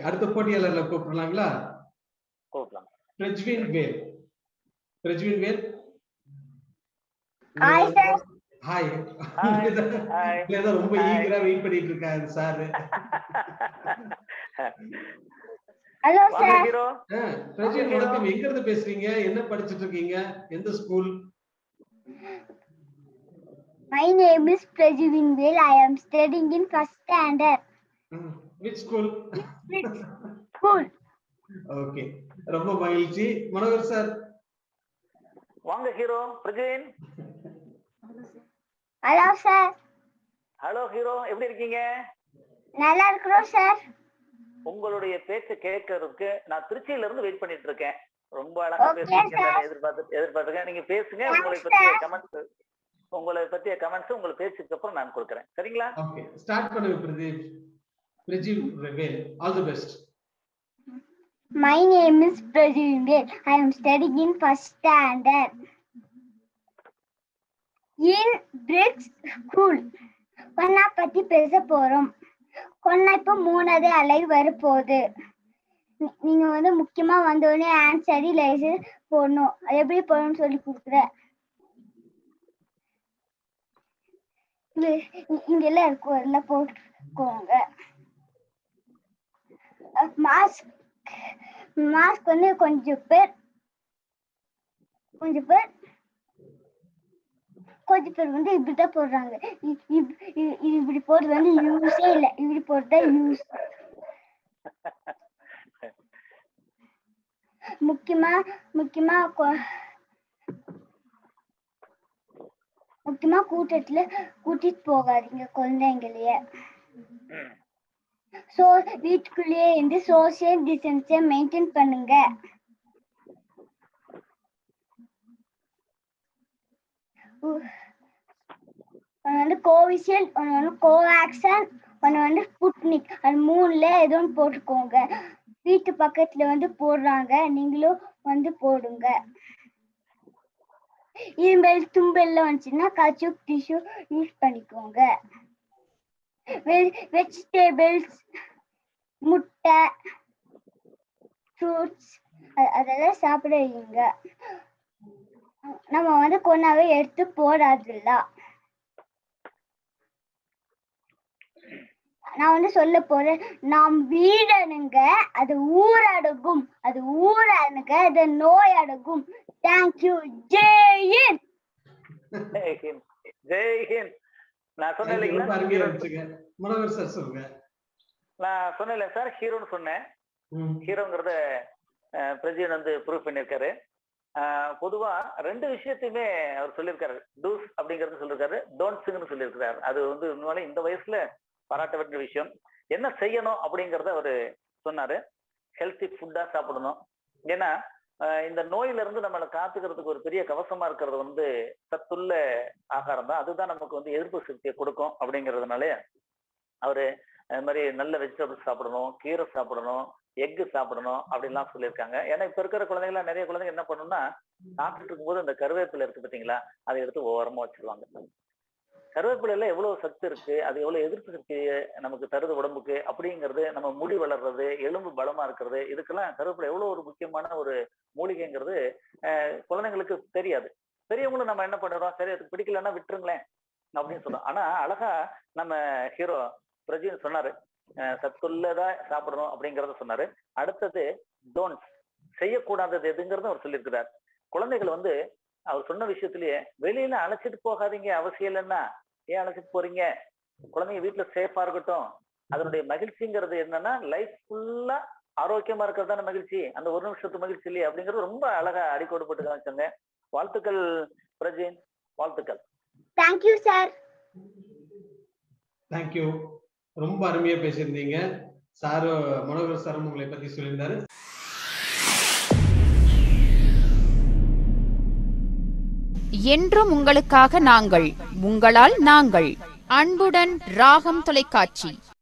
அடுத்த போட்டியாளர்ல கூப்பிடலாங்களா கூப்பிடலாம் Prajwin Vel Prajwin Vel Hi, sir. Hi Hi. இல்லதான் ரொம்ப Hi. ஈகரா வெயிட் பண்ணிட்டு இருக்காரு சார் ஹலோ வாங்க சார் ஹீரோ பிரஜ்வின் வணக்கம் எங்க இருந்து பேசுறீங்க என்ன படிச்சிட்டு இருக்கீங்க எந்த school my name is Prajuvin Vel I am studying in first standard which school school okay ரொம்ப மகிழ்ச்சி மனோகர் சார் வாங்க hero Prajin hello sir hello hero எப்படி இருக்கீங்க நல்லா இருக்கிறோம் சார் உங்களுடைய பேச்ச கேட்கறதுக்கு நான் திருச்சியில இருந்து வெயிட் பண்ணிட்டு இருக்கேன் ரொம்ப அழகா Okay, பேசுறீங்க sir. நான் எதிர்பார்த்து எதிர்பார்த்துருக்கேன் நீங்க பேசுங்க Thanks, உங்களை பத்திய sir. கமெண்ட்ஸ் உங்களை பத்திய கமெண்ட்ஸ் உங்களை பேச்சுக்கு அப்புறம் நான் கொடுக்குறேன் சரிங்களா ஓகே ஸ்டார்ட் பண்ணுங்க Pradeep Prajiv Vel all the best my name is Prajuvin Vel I am studying in first standard in bridge school கொன்னா பத்தி பேச போறோம் கொன்னா இப்போ மூணாவது அலை வரப்போகுது நீ- நீங்க வந்து முக்கியமா வந்த உடனே ஆன்சரி லைசன்ஸ் போடணும் அது எப்படி போடணும்னு சொல்லி கொடுக்குறேன் இங்க இ- இங்க எல்லாம் இருக்கும் எல்லாம் போட்டுக்கோங்க மாஸ்க் மாஸ்க் வந்து கொஞ்சம் பேர் கொஞ்சம் பேர் கொஞ்சம் பேர் வந்து இப்படிதான் போடுறாங்க இ- இப்- இ- இது இப்படி போடுறது வந்து யூஸே இல்லை இப்படி போடுறதா யூஸ் முக்கியமா முக்கியமா கொ- முக்கியமா கூட்டத்துல கூட்டிட்டு போகாதீங்க குழந்தைங்களைய சோ வீட்டுக்குள்ளேயே இருந்து சோசியல் டிஸ்டன்ஸை மெயின்டைன் பண்ணுங்க உ- ஒண்ணு வந்து கோவிஷீல்டு ஒன்று வந்து கோவேக்சன் ஒன்று வந்து ஸ்புட்னிக் அது மூணுல ஏதோ ஒன்று போட்டுக்கோங்க வீட்டு பக்கத்துல வந்து போடுறாங்க நீங்களும் வந்து போடுங்க இரும்பல் தும்பல்லாம் வந்துச்சுன்னா கச்சு டிஷ்யூ யூஸ் பண்ணிக்கோங்க வெஜிடபிள்ஸ் முட்டை ஃப்ரூட்ஸ் அதெல்லாம் சாப்பிட வைங்க நம்ம வந்து கொண்டாவே எடுத்து போடாதுல்ல நான் வந்து சொல்ல போறேன் நாம் வீடனுங்க அது ஊரடங்கும் அது ஊரணுங்க அது நோய் அடங்கும் தேங்க்யூ ஜெயின் ஜெய் ஹிந்த் ஜெய் ஹிந்த் நான் சொன்னேன் ரொம்ப இல்லைங்களா அருமையா hero- இருந்துச்சுங்க மனோகர் சார் சொல்லுங்க நான் சொன்னேன் சார் ஹீரோன்னு சொன்னேன் ம். ஹீரோங்கிறத பிரஜின் வந்து ப்ரூவ் பண்ணியிருக்காரு அஹ், பொதுவா ரெண்டு விஷயத்தையுமே அவர் சொல்லியிருக்காரு டூஸ் அப்படிங்கறது சொல்லியிருக்காரு டோன்ட்ஸுங்கன்னு சொல்லியிருக்காரு அது வந்து உண்மையிலே இந்த வயசுல பாராட்ட வேண்டிய விஷயம் என்ன செய்யணும் அப்படிங்கறத அவரு சொன்னாரு ஹெல்த்தி ஃபுட்டா சாப்பிடணும் ஏன்னா அஹ், இந்த நோயில இருந்து நம்மளை காத்துக்கிறதுக்கு ஒரு பெரிய கவசமா இருக்கிறது வந்து சத்துள்ள ஆகாரம் தான் அதுதான் நமக்கு வந்து எதிர்ப்பு சக்தியை கொடுக்கும் அப்படிங்கறதுனால அவரு அது மாதிரி நல்ல வெஜிடபிள்ஸ் சாப்பிடணும் கீரை சாப்பிடணும் எக்கு சாப்பிடணும் அப்படின்லாம் சொல்லியிருக்காங்க ஏன்னா இப்ப இருக்கிற குழந்தைங்களாம் நிறைய குழந்தைங்க என்ன பண்ணணும்னா சாப்பிட்டுட்டு இருக்கும்போது அந்த கருவேப்பிலை இருக்கு பார்த்தீங்களா அதை எடுத்து ஓரமா வச்சிருவாங்க கருவேப்பிலையில எவ்வளவு சத்து இருக்கு அது எவ்வளவு எதிர்ப்பு சக்தி நமக்கு தருது உடம்புக்கு அப்படிங்கிறது நம்ம முடி வளர்றது எலும்பு பலமா இருக்கிறது இதுக்கெல்லாம் கருவேப்பிலை எவ்வளவு ஒரு முக்கியமான ஒரு மூலிகைங்கிறது அஹ், குழந்தைங்களுக்கு தெரியாது பெரியவங்களும் நம்ம என்ன பண்ணுறோம் சரி அதுக்கு பிடிக்கலன்னா விட்டுருங்களேன் அப்படின்னு சொல்றோம் ஆனா அழகா நம்ம ஹீரோ பிரஜின் சொன்னாரு அஹ் சத்துள்ளதா சாப்பிடணும் அப்படிங்கறத சொன்னாரு அடுத்தது டோன்ட் செய்யக்கூடாதது எதுங்கிறத அவர் சொல்லியிருக்கிறார் குழந்தைகள் வந்து அவர் சொன்ன விஷயத்திலேயே வெளியில அழைச்சிட்டு போகாதீங்க அவசியம் இல்லைன்னா ஏன் அழைச்சிட்டு போறீங்க குழந்தைங்க வீட்டுல சேஃபா இருக்கட்டும் அதனுடைய மகிழ்ச்சிங்கிறது என்னன்னா லைஃப் ஃபுல்லா ஆரோக்கியமா இருக்கிறது தானே மகிழ்ச்சி அந்த ஒரு நிமிஷத்து மகிழ்ச்சி இல்லையே அப்படிங்கிறது ரொம்ப அழகா அடிக்கோடு போட்டு காமிச்சாங்க வாழ்த்துக்கள் பிரஜின் வாழ்த்துக்கள் தேங்க்யூ சார் தேங்க்யூ ரொம்ப அருமையா பேசியிருந்தீங்க சாரு மனோகர் சாரும் உங்களை பத்தி சொல்லியிருந்தாரு என்றும் உங்களுக்காக நாங்கள் உங்களால் நாங்கள் அன்புடன் ராகம் தொலைக்காட்சி